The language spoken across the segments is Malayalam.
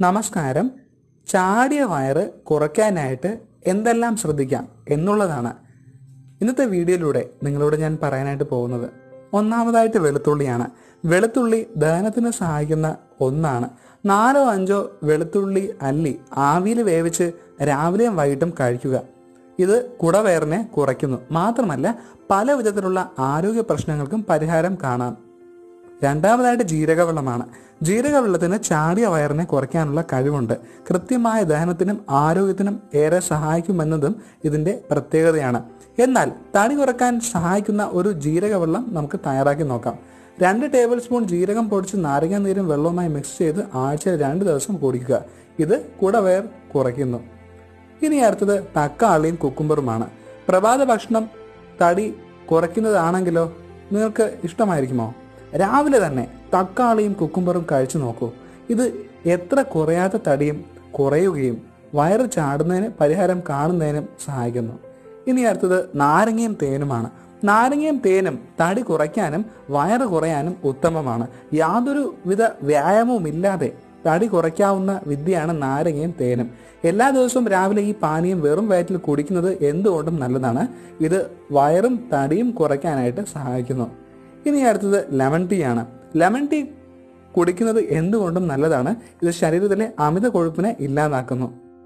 നമസ്കാരം ചാടിയ വയറ് കുറയ്ക്കാനായിട്ട് എന്തെല്ലാം ശ്രദ്ധിക്കാം എന്നുള്ളതാണ് ഇന്നത്തെ വീഡിയോയിലൂടെ നിങ്ങളോട് ഞാൻ പറയാനായിട്ട് പോകുന്നത് ഒന്നാമതായിട്ട് വെളുത്തുള്ളിയാണ് വെളുത്തുള്ളി ദഹനത്തിന് സഹായിക്കുന്ന ഒന്നാണ് നാലോ അഞ്ചോ വെളുത്തുള്ളി അല്ലി ആവിയിൽ വേവിച്ച് രാവിലെയും വൈകിട്ടും കഴിക്കുക ഇത് കുടവയറിനെ കുറയ്ക്കുന്നു മാത്രമല്ല പല വിധത്തിലുള്ള ആരോഗ്യ പ്രശ്നങ്ങൾക്കും പരിഹാരം കാണാം രണ്ടാമതായിട്ട് ജീരകവെള്ളമാണ് ജീരകവെള്ളത്തിന് ചാടിയ വയറിനെ കുറയ്ക്കാനുള്ള കഴിവുണ്ട് കൃത്യമായ ദഹനത്തിനും ആരോഗ്യത്തിനും ഏറെ സഹായിക്കുമെന്നതും ഇതിന്റെ പ്രത്യേകതയാണ് എന്നാൽ തടി കുറയ്ക്കാൻ സഹായിക്കുന്ന ഒരു ജീരകവെള്ളം നമുക്ക് തയ്യാറാക്കി നോക്കാം രണ്ട് ടേബിൾ സ്പൂൺ ജീരകം പൊടിച്ച് നാരങ്ങ നീരും വെള്ളവുമായി മിക്സ് ചെയ്ത് ആഴ്ചയിൽ രണ്ട് ദിവസം കുടിക്കുക ഇത് കുടവയർ കുറയ്ക്കുന്നു ഇനി അടുത്തത് തക്കാളിയും കുക്കുംബറുമാണ് പ്രഭാത ഭക്ഷണം തടി കുറയ്ക്കുന്നതാണെങ്കിലോ നിങ്ങൾക്ക് ഇഷ്ടമായിരിക്കുമോ രാവിലെ തന്നെ തക്കാളിയും കുക്കുംബറും കഴിച്ചു നോക്കൂ ഇത് എത്ര കുറയാത്ത തടിയും കുറയുകയും വയറ് ചാടുന്നതിന് പരിഹാരം കാണുന്നതിനും സഹായിക്കുന്നു ഇനി അടുത്തത് നാരങ്ങയും തേനുമാണ് നാരങ്ങയും തേനും തടി കുറയ്ക്കാനും വയറ് കുറയാനും ഉത്തമമാണ് യാതൊരു വിധ വ്യായാമവും ഇല്ലാതെ തടി കുറയ്ക്കാവുന്ന വിദ്യയാണ് നാരങ്ങയും തേനും എല്ലാ ദിവസവും രാവിലെ ഈ പാനീയം വെറും വയറ്റിൽ കുടിക്കുന്നത് എന്തുകൊണ്ടും നല്ലതാണ് ഇത് വയറും തടിയും കുറയ്ക്കാനായിട്ട് സഹായിക്കുന്നു ഇനി അടുത്തത് ലെമൺ ടീ ആണ് ലെമൺ ടീ കുടിക്കുന്നത് എന്തുകൊണ്ടും നല്ലതാണ് ഇത് ശരീരത്തിലെ അമിത കൊഴുപ്പിനെ ഇല്ലാതാക്കുന്നു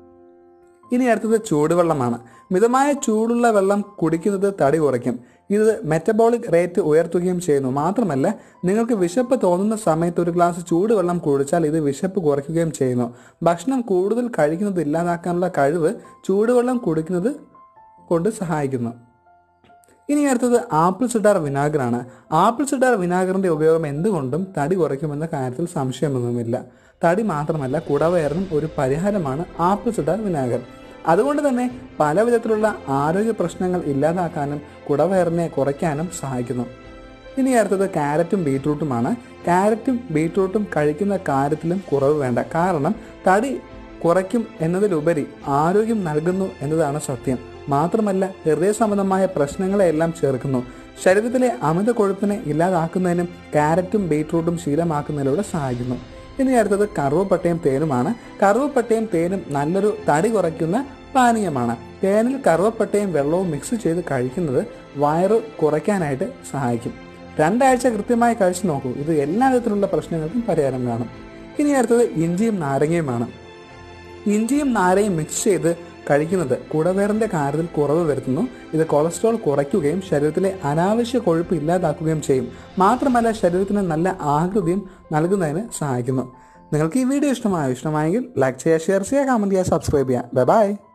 ഇനി അടുത്തത് ചൂടുവെള്ളമാണ് മിതമായ ചൂടുള്ള വെള്ളം കുടിക്കുന്നത് തടി കുറയ്ക്കും ഇത് മെറ്റബോളിക് റേറ്റ് ഉയർത്തുകയും ചെയ്യുന്നു മാത്രമല്ല നിങ്ങൾക്ക് വിശപ്പ് തോന്നുന്ന സമയത്ത് ഒരു ഗ്ലാസ് ചൂടുവെള്ളം കുടിച്ചാൽ ഇത് വിശപ്പ് കുറയ്ക്കുകയും ചെയ്യുന്നു ഭക്ഷണം കൂടുതൽ കഴിക്കുന്നത് ഇല്ലാതാക്കാനുള്ള കഴിവ് ചൂടുവെള്ളം കുടിക്കുന്നത് കൊണ്ട് സഹായിക്കുന്നു ഇനി അടുത്തത് ആപ്പിൾ സിഡാർ വിനാഗറാണ് ആപ്പിൾ സിഡാർ വിനാഗറിന്റെ ഉപയോഗം എന്തുകൊണ്ടും തടി കുറയ്ക്കുമെന്ന കാര്യത്തിൽ സംശയമൊന്നുമില്ല തടി മാത്രമല്ല കുടവയറിനും ഒരു പരിഹാരമാണ് ആപ്പിൾ സിഡാർ വിനാഗർ അതുകൊണ്ട് തന്നെ പല വിധത്തിലുള്ള ആരോഗ്യ പ്രശ്നങ്ങൾ ഇല്ലാതാക്കാനും കുടവയറിനെ കുറയ്ക്കാനും സഹായിക്കുന്നു ഇനി അടുത്തത് ക്യാരറ്റും ബീട്രൂട്ടുമാണ് ക്യാരറ്റും ബീട്രൂട്ടും കഴിക്കുന്ന കാര്യത്തിലും കുറവ് വേണ്ട കാരണം തടി കുറയ്ക്കും എന്നതിലുപരി ആരോഗ്യം നൽകുന്നു എന്നതാണ് സത്യം മാത്രമല്ല ഹൃദയ സംബന്ധമായ പ്രശ്നങ്ങളെല്ലാം ചേർക്കുന്നു ശരീരത്തിലെ അമിത കൊഴുപ്പിനെ ഇല്ലാതാക്കുന്നതിനും ക്യാരറ്റും ബീട്രൂട്ടും ശീലമാക്കുന്നതിലൂടെ സഹായിക്കുന്നു ഇനി അടുത്തത് കറുവപ്പട്ടയും തേനുമാണ് കറുവപ്പട്ടയും തേനും നല്ലൊരു തടി കുറയ്ക്കുന്ന പാനീയമാണ് തേനിൽ കറുവപ്പട്ടയും വെള്ളവും മിക്സ് ചെയ്ത് കഴിക്കുന്നത് വയറ് കുറയ്ക്കാനായിട്ട് സഹായിക്കും രണ്ടാഴ്ച കൃത്യമായി കഴിച്ചു നോക്കൂ ഇത് എല്ലാ വിധത്തിലുള്ള പ്രശ്നങ്ങൾക്കും പരിഹാരം കാണും ഇനി അടുത്തത് ഇഞ്ചിയും നാരങ്ങയുമാണ് ഇഞ്ചിയും നാരയും മിക്സ് ചെയ്ത് കഴിക്കുന്നത് കുടവേറിന്റെ കാര്യത്തിൽ കുറവ് വരുത്തുന്നു ഇത് കൊളസ്ട്രോൾ കുറയ്ക്കുകയും ശരീരത്തിലെ അനാവശ്യ കൊഴുപ്പ് ഇല്ലാതാക്കുകയും ചെയ്യും മാത്രമല്ല ശരീരത്തിന് നല്ല ആകൃതിയും നൽകുന്നതിന് സഹായിക്കുന്നു നിങ്ങൾക്ക് ഈ വീഡിയോ ഇഷ്ടമായോ ഇഷ്ടമായെങ്കിൽ ലൈക്ക് ചെയ്യുക ഷെയർ ചെയ്യുക കമന്റ് ചെയ്യുക സബ്സ്ക്രൈബ് ചെയ്യുക ബൈ ബൈ